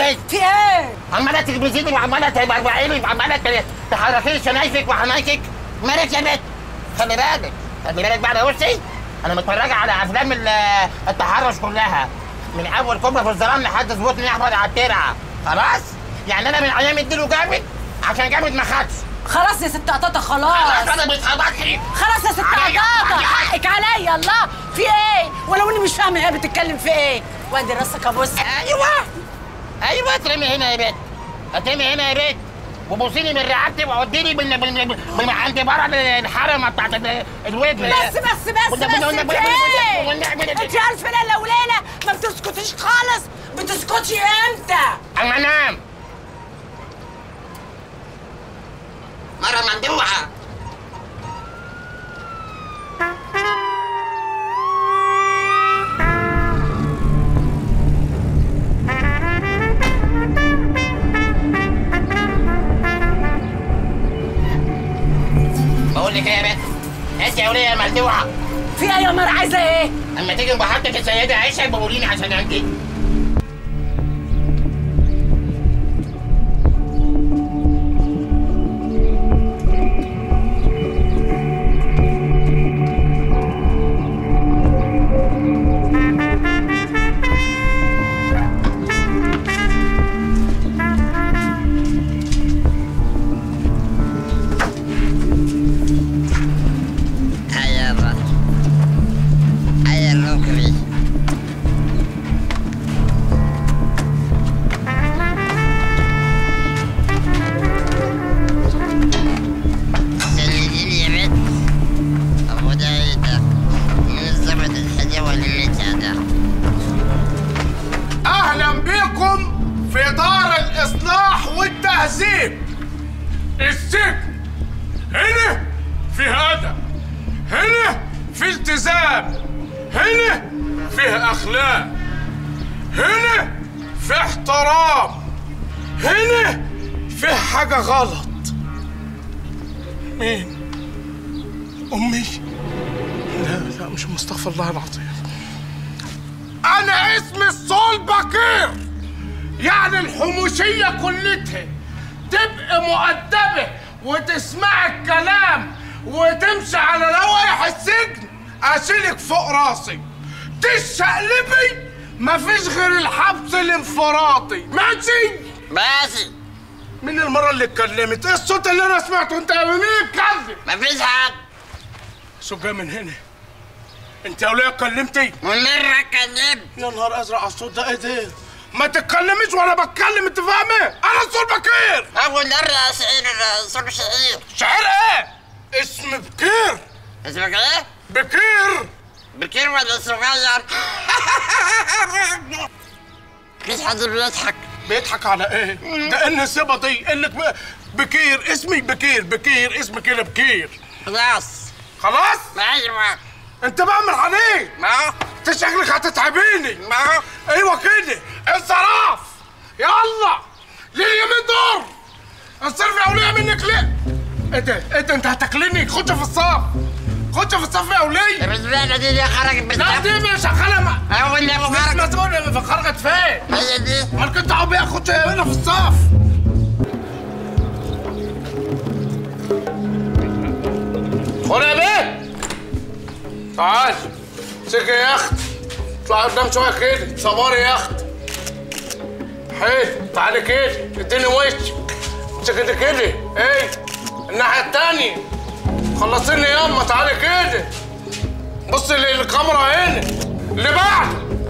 بنت في ايه؟ عماله تلبسيني وعماله تبربعيني وعماله تحركي شنايفك وحنايفك مالك يا بنت خلي بالك خلي بالك بقى انا بصي انا متفرجه على افلام ال- التحرش كلها من اول كوبرا في الظلام لحد سبوتني احمد على الترعه خلاص يعني انا من ايام اديله جامد عشان جامد ما خدش خلاص يا ست قطاطة خلاص خلاص انا بتخبطي خلاص يا ست عليا، قطاطة عليا. حقك عليا الله في ايه؟ ولو اني مش فاهمة هي بتتكلم في ايه؟ وادي راسك ابص ايوه ايوه اترمي هنا يا بنت اترمي هنا يا بنت وبوسيني من رقبتي وعديني من من من عند بره الحرمه بتاعت ال- الودن بس بس بس والنبي- بس والنبي- انت ايه؟ والنبي- انت عارفة ليلة وليلة ما بتسكتيش خالص بتسكتي امتى؟ اما انام مرة مندوحة بقول لك ايه يا بنت انت يا وليه مندوحة في ايه يا مر عايزة ايه؟ اما تيجي بحطك السيدة عيشة بقوليني عشان انت Ayarra. Ayarra okey. سلجي اليمين أبو دايدة من الزبد الحلوة للمتعدة اهلا بكم في دار الاصلاح والتهذيب السجن هنا في ادب هنا في التزام هنا فيه اخلاق هنا في احترام هنا في حاجه غلط مين امي لا لا مش مستغفر الله العظيم انا اسمي الصول بكير يعني الحموشية كلتها تبقى مؤدبة وتسمع الكلام وتمشي على لوائح السجن اشيلك فوق راسي تشقلبي مفيش غير الحبس الانفراطي ماشي باسي مين المرة اللي اتكلمت؟ ايه الصوت اللي انا سمعته؟ انت مين اتكلم؟ مفيش حد صوت جاي من هنا انت يا وليه اتكلمتي؟ ومرة كلمت يا نهار ازرق على الصوت ده ايه ده؟ ما تتكلميش وانا بتكلم انت فاهمه؟ انا الصوت بكير أول مرة شعير صوب شعير شعير ايه؟ اسم بكير اسمك إيه؟ بكير بكير ولا صغير؟ مفيش حد بيضحك بيضحك على ايه؟ ده ان الصبا دي انك ب- بكير اسمي بكير بكير اسمي كده بكير خلاص خلاص؟ أيوة انت بعمل عليك ما انت شكلك هتتعبيني ما ايوه كده انصراف يلا لليمين دور انصرف يا وليه منك ليه؟ ايه ده؟ ايه ده انت هتاكلني؟ خش في الصف خش في الصف يا وليه بالنسبة دي خرجت لا بالدم دي مش شغاله ما أول مرة مش خرجت مسؤول خرجت فين؟ هي دي امال كنت عم بياخد هنا في الصف خد يا بيه تعال سكي يا اخت اطلع قدام شويه كده صباري يا اخت حلو تعالي كده اديني وشك سكت كده ايه الناحيه التانيه خلصيني ياما تعالي كده بصي للكاميرا هنا اللي بعد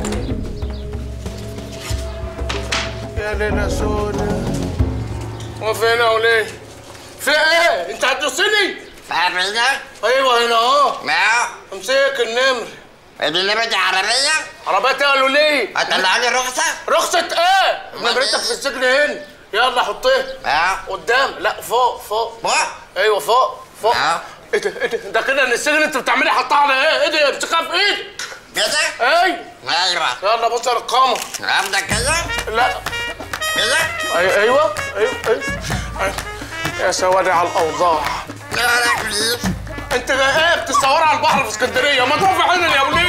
يا ليلى سودا وفين يا وليه؟ في ايه؟ انت هتدوسني؟ عربية ايوه هنا اهو ما امسك النمر اللي لبت عربية عربيات قالوا ليه؟ هتطلع لي رخصة رخصة ايه؟ نمرتك في السجن هنا يلا حطيها اه قدام لا فوق فوق فوق ايوه فوق فوق اه. ايه ده ايه ده ده كده ان السجن انت بتعملي حطها على ايه؟ ايه ده امسكها في ايدك كده ايوه ايوه يلا بص على القمر افضل كده لا كده أي- ايوه ايوه ايوه, أيوة. يا سوادي على الاوضاع يا رجلي انت ايه بتصوري على البحر في اسكندريه ما تروح في عيني يا وليه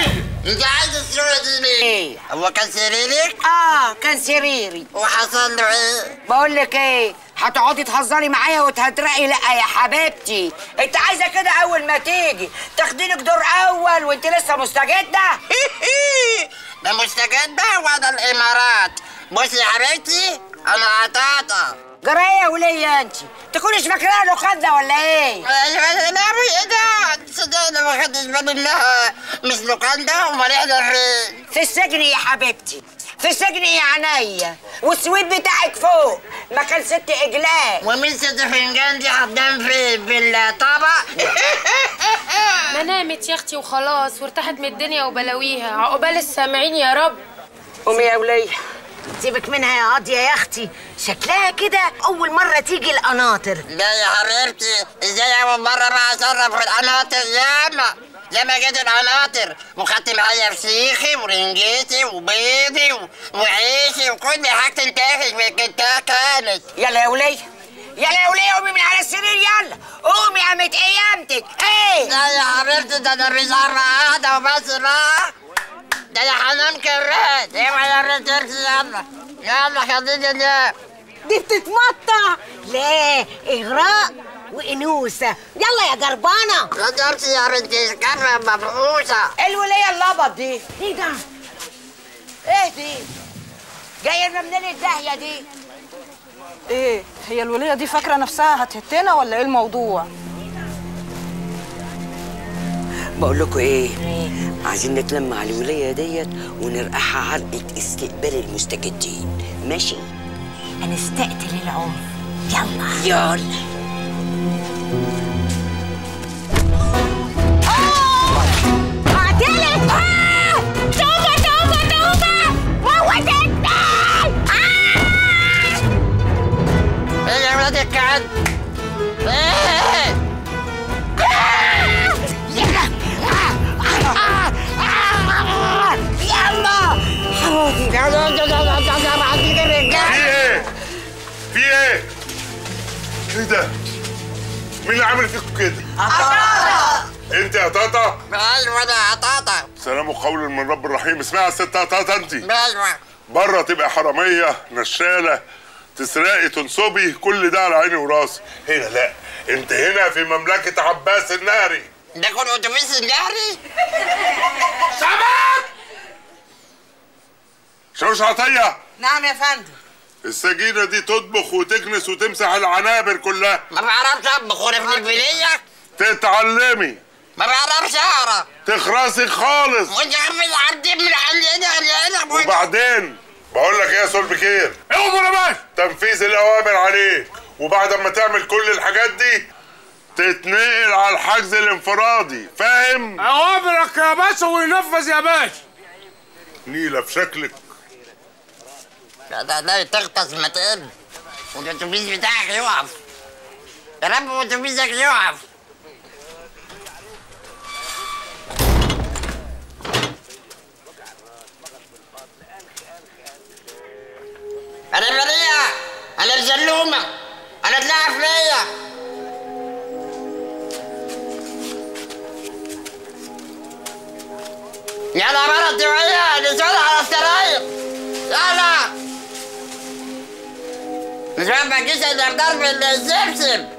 انت عايزه الصورة دي ليه؟ ايه هو كان سريرك اه كان سريري وحصل له ايه؟ بقول لك ايه هتقعدي تهزري معايا وتهدرقي لا يا حبيبتي انت عايزه كده اول ما تيجي تاخدينك دور اول وانت لسه مستجده ده مستجدة ولا الامارات بصي يا حبيبتي انا عطاطا جرايه وليا انت تكونيش فاكراها لوخده ولا ايه ايوه لا ايه ده؟ صدقني ما خدتش بالي انها مش لوكاندا امال احنا فين؟ في السجن يا حبيبتي في السجن يا عينيا والسويت بتاعك فوق مكان ست اجلال ومين ست فنجان دي قدام في في الطبق؟ ما نامت يا اختي وخلاص وارتاحت من الدنيا وبلاويها عقبال السامعين يا رب قومي يا وليه سيبك منها يا قاضية يا اختي شكلها كده اول مرة تيجي القناطر لا يا حبيبتي ازاي اول مرة بقى اتصرف في القناطر ياما ياما جيت القناطر وخدت معايا فسيخي ورنجتي وبيضي و- وعيشي وكل حاجة انتهت من كده كانت يلا يا وليه يلا يا وليه قومي من على السرير يلا قومي قامت قيامتك ايه لا يا حبيبتي ده انا مش قاعدة وبس بقى ده انا هنام كرات اوعى يا ريت ترسي يلا يلا خليني انام دي بتتمطع لا اغراء وانوثة يلا يا جربانة لا ترسي يا بنتي كرة مفقوسة الولية اللبط دي ايه ده ايه دي جاية لنا منين الداهية دي ايه هي الولية دي فاكرة نفسها هتهتنا ولا ايه الموضوع؟ بقول لكم ايه عايزين نتلم على الولايه ديت ونرقعها علقه استقبال المستجدين ماشي هنستقتل العنف يلا يلا قاتلت توبة توبة توبة موتتني ايه يا ولاد الكلب ايه في ايه؟ في ايه؟ ايه ده؟ مين اللي عامل فيكم كده؟ انت يا طاطا ايوه انا عطاطا سلام قول من رب الرحيم اسمعي يا ست طاطا انت ايوه بره تبقى حراميه نشاله تسرقي تنصبي كل ده على عيني وراسي هنا لا انت هنا في مملكه عباس النهري ده كل اتوبيس النهري شوش عطيه نعم يا فندم السجينه دي تطبخ وتكنس وتمسح العنابر كلها ما بعرفش اطبخ وانا في البليه تتعلمي ما بعرفش اقرا تخرسي خالص وانت عارف العبد من عندنا هنا وبعدين بقول لك ايه يا سولبكير امر يا باشا تنفيذ الاوامر عليك وبعد ما تعمل كل الحاجات دي تتنقل على الحجز الانفرادي فاهم اوامرك يا باشا وينفذ يا باشا نيله في شكلك لا لا لا تغطس ما تقل والاتوبيس بتاعك يقف يا رب اتوبيسك يقف انا بريئة انا الزلومة انا اتلعب فيا يلا مرة شوية نسود على السراير يلا مش عارف اجيش الا بضرب السمسم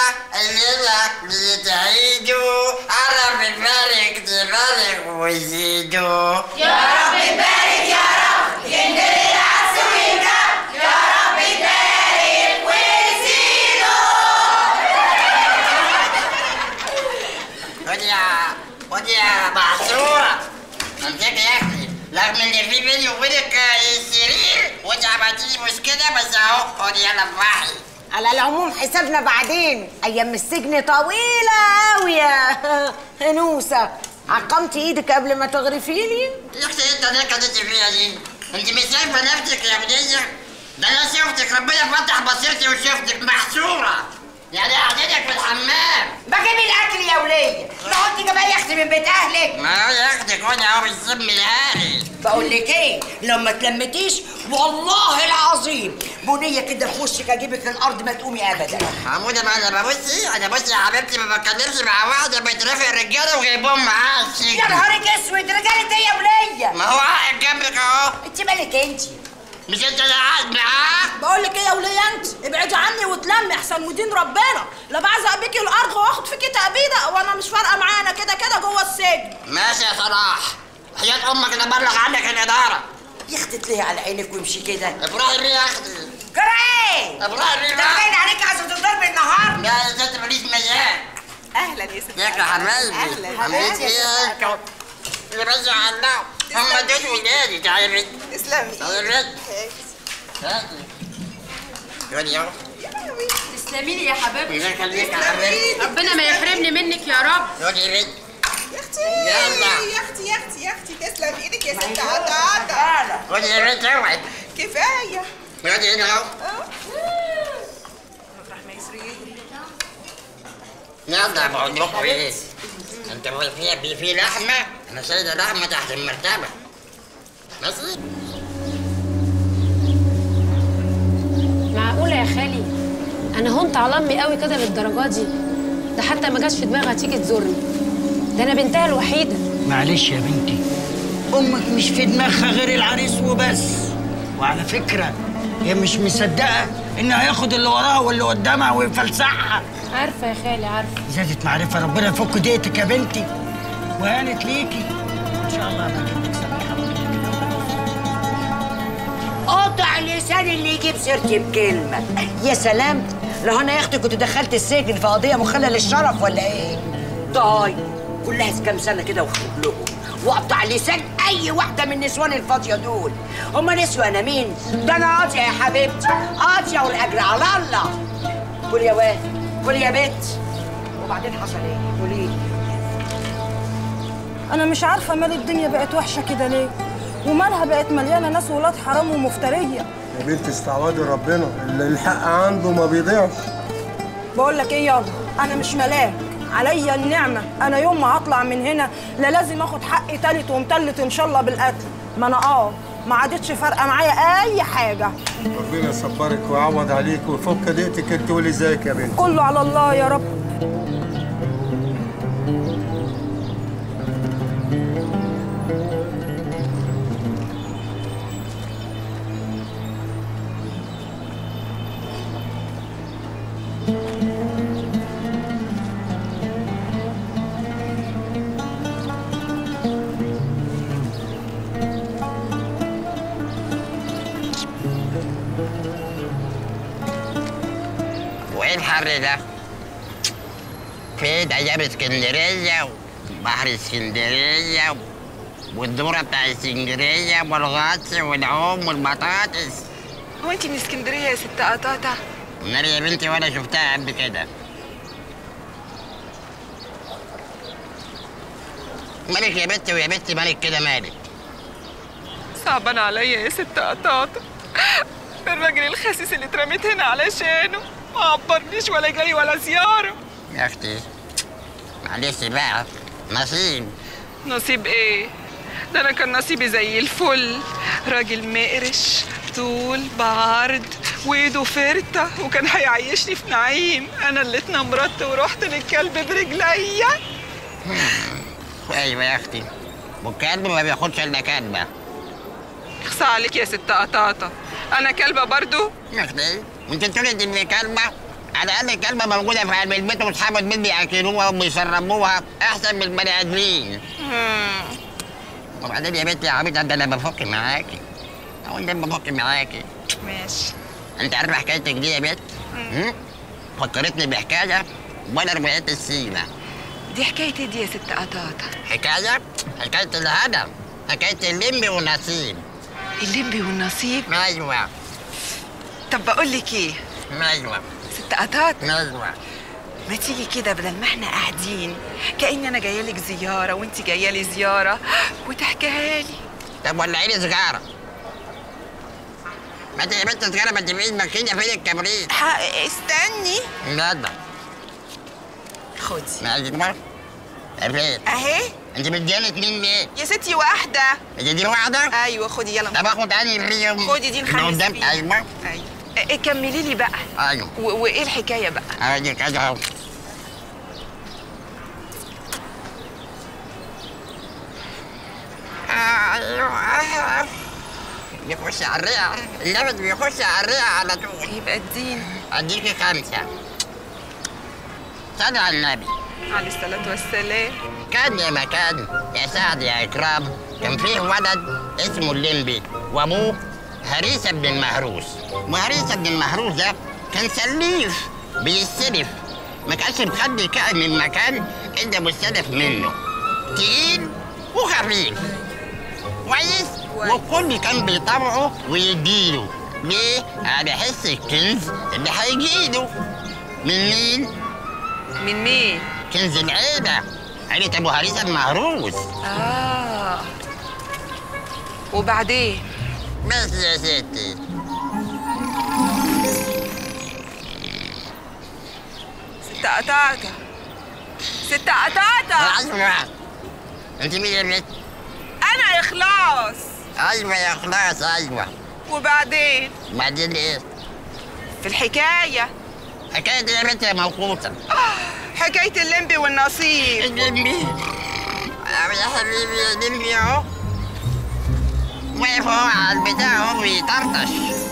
الليلة بتعيدوا قرب البارك تبارك وزيدوا خد يا خد يا معصورة امسك يا اخي رغم ان في بيني وبينك السرير وانت عملتي مشكلة بس اهو خد يلا افرحي على العموم حسابنا بعدين ايام السجن طويله قوي يا هنوسه عقمتي ايدك قبل ما تغرفيني يا اختي انت ليه كدت فيها دي؟ انت مش شايفة نفسك يا ابنية؟ ده انا شفتك ربنا فتح بصيرتي وشفتك محصورة يعني قعدتك في الحمام بجيب الاكل يا وليه ما قلت جايبه يا اختي من بيت اهلك ما هو يا اختي كون اهو بالسم الهاري بقول لك ايه لو ما تلمتيش والله العظيم بنيه كده في وشك اجيبك للارض ما تقومي ابدا حمودة ما انا ببصي انا بصي يا حبيبتي ما بتكلمش مع واحدة بترافق الرجالة وجايبهم معاها السجن يا نهارك اسود رجاله ايه يا وليه ما هو قاعد جنبك اهو انت مالك انت مش انت اللي قاعد معاه بقول لك ايه يا وليه انت ابعدي عني وتلمي احسن ودين ربنا لا بعزق بيكي الارض واخد فيكي تأبيده وانا مش فارقه معانا كده كده جوه السجن ماشي يا صلاح حياة امك اللي بلغ عنك الادارة يا اختي تلهي على عينك وامشي كده افرحي بيه يا اختي جرى افرحي بيه ده بقى. باين عليك عايزه تضرب النهار لا يا ست ماليش مزاج اهلا يا ست ازيك يا حبايبي أهلاً. عملت ايه؟ اللي بس علقوا هم دول ولادي تعالي بنت تسلمي تعالي بنت هاتي خد يا تسلمي لي يا حبيبتي الله يخليك يا حبيبتي ربنا ما يحرمني منك يا رب خد يا بنت يا اختي يلا. يا اختي يا اختي يا اختي تسلم ايدك يا ست عطا خد يا بنت اوعي كفايه خد هنا اهو يلا بقول لكم ايه انت في في في لحمه انا سايبه لحمه تحت المرتبه ماشي معقولة يا خالي أنا هنت على أمي قوي كده للدرجة دي ده حتى ما جاش في دماغها تيجي تزورني ده أنا بنتها الوحيدة معلش يا بنتي امك مش في دماغها غير العريس وبس وعلى فكره هي مش مصدقه انه هياخد اللي وراها واللي قدامها ويفلسعها عارفة يا خالي عارفة زادت معرفه ربنا يفك ديتك يا بنتي وهانت ليكي ان شاء الله بقى جبتك سميحه قطع لسان اللي يجيب سيرتي بكلمه يا سلام لو انا يا اختي كنت دخلت السجن في قضيه مخله للشرف ولا ايه طيب كلها كام سنه كده واخرج لهم واقطع لسان اي واحده من النسوان الفاضيه دول هما نسوة انا مين ده انا قاضيه يا حبيبتي قاضيه والاجر على الله قول يا واد قول يا بنت وبعدين حصل ايه قولي لي انا مش عارفه مال الدنيا بقت وحشه كده ليه ومالها بقت مليانه ناس ولاد حرام ومفتريه يا بنت استعوذي ربنا اللي الحق عنده ما بيضيعش بقول لك ايه يابا انا مش ملاك عليا النعمه انا يوم ما هطلع من هنا لا لازم اخد حقي تالت ومتلت ان شاء الله بالقتل ما انا اه ما عادتش فارقه معايا اي حاجه ربنا يصبرك ويعوض عليك ويفك ضيقتك انت واللي زيك يا بنت كله على الله يا رب وايه الحر ده؟ فين ايام اسكندريه وبحر اسكندريه والدوره بتاع اسكندريه والغطس والعوم والبطاطس هو انت من اسكندريه يا ست قطاطه ناري يا بنتي ولا شفتها قبل كده مالك يا بنتي ويا بنتي مالك كده مالك صعبان عليا يا ست قطاطه الراجل الخسيس اللي اترميت هنا علشانه ما عبرنيش ولا جاي ولا زياره يا اختي معلش بقى نصيب نصيب ايه ده انا كان نصيبي زي الفل راجل مقرش طول بعرض وايده فرته وكان هيعيشني في نعيم انا اللي اتنمرت ورحت للكلب برجليا ايوه يا اختي والكلب ما بياخدش الا كلبه اخصى عليك يا ست قطاطه انا كلبه برضو يا اختي وانت تقولي دي كلبه على الاقل الكلمه موجوده في قلب البيت واصحاب البيت بياكلوها وبيشربوها احسن من البني ادمين وبعدين يا بنتي يا عبيطه ده انا بفك معاكي او انت بفك معاكي ماشي انت عارفه حكايتك دي يا بنت؟ هم؟ فكرتني بحكايه وانا رميت السيمه دي حكايتي دي يا ست قطاطة حكايه حكايه الهدف حكايه اللمبي والنصيب اللمبي والنصيب ايوه طب بقول لك ايه ايوه ست قطاطة ايوه ما تيجي كده بدل ما احنا قاعدين كأن انا جايه لك زياره وانت جايه لي زياره وتحكيها لي طب ولعي لي سيجاره ما انت يا بنت سيجاره ما تبقيش ماكينه فين الكبريت ح- استني لا ده خدي ايوه فين اهي انت مدياني اتنين ليه؟ يا ستي واحده هي دي واحده؟ ايوه خدي يلا طب اخد انهي فيهم؟ خدي دي اللي نخلص قدام فيها. ايوه ايوه إيه، كملي لي بقى ايوه و- وايه الحكايه بقى ادي كده اهو ايوه بيخش على الرئه اللبن بيخش على الرئه على طول يبقى الدين اديكي خمسه صلي على النبي عليه الصلاه والسلام كان يا مكان يا سعد يا اكرام كان فيه ولد اسمه الليمبي وابوه هريسه بن المهروس وهريسه بن المهروس ده كان سليف بيستلف ما كانش مخلي كائن من مكان الا مستلف منه تقيل وخفيف كويس والكل كان بيطبعه ويديله ليه؟ على حس الكنز اللي هيجيله من مين؟ من مين كنز العيلة عيلة أبو هريسة المهروس اه وبعدين بس يا ستي ست قطاطة ست قطاطة أيوة أنت مين يا بنت؟ انا اخلاص أيوة يا خلاص أيوة وبعدين بعدين إيه؟ في الحكايه حكاية دي يا بنت يا موقوتة حكايه اللمبي والنصيب اللمبي يا حبيبي يا لمبي أهو واقف أهو على البتاع أهو بيطرطش